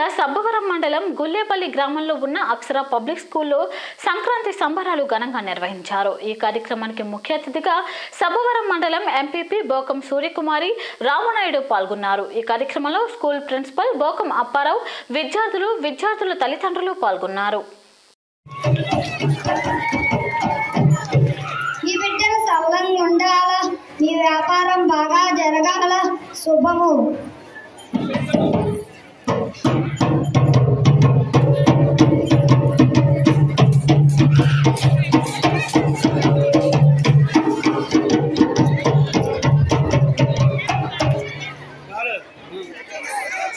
సబ్బవరం మండలం గుల్లేపల్లి గ్రామంలో ఉన్న అక్షర పబ్లిక్ స్కూల్లో సంక్రాంతి సంబరాలు ఘనంగా నిర్వహించారు ఈ కార్యక్రమానికి ముఖ్య అతిథిగా సబ్బవరం మండలం ఎంపీపీ బోకం సూర్యకుమారి రామనాయుడు పాల్గొన్నారు ఈ కార్యక్రమంలో స్కూల్ ప్రిన్సిపల్ బోకం అప్పారావు విద్యార్థులు విద్యార్థుల తల్లిదండ్రులు పాల్గొన్నారు మీ బిడ్డలు సల్లంగా ఉండాల మీ వ్యాపారం బాగా జరగాల శుభము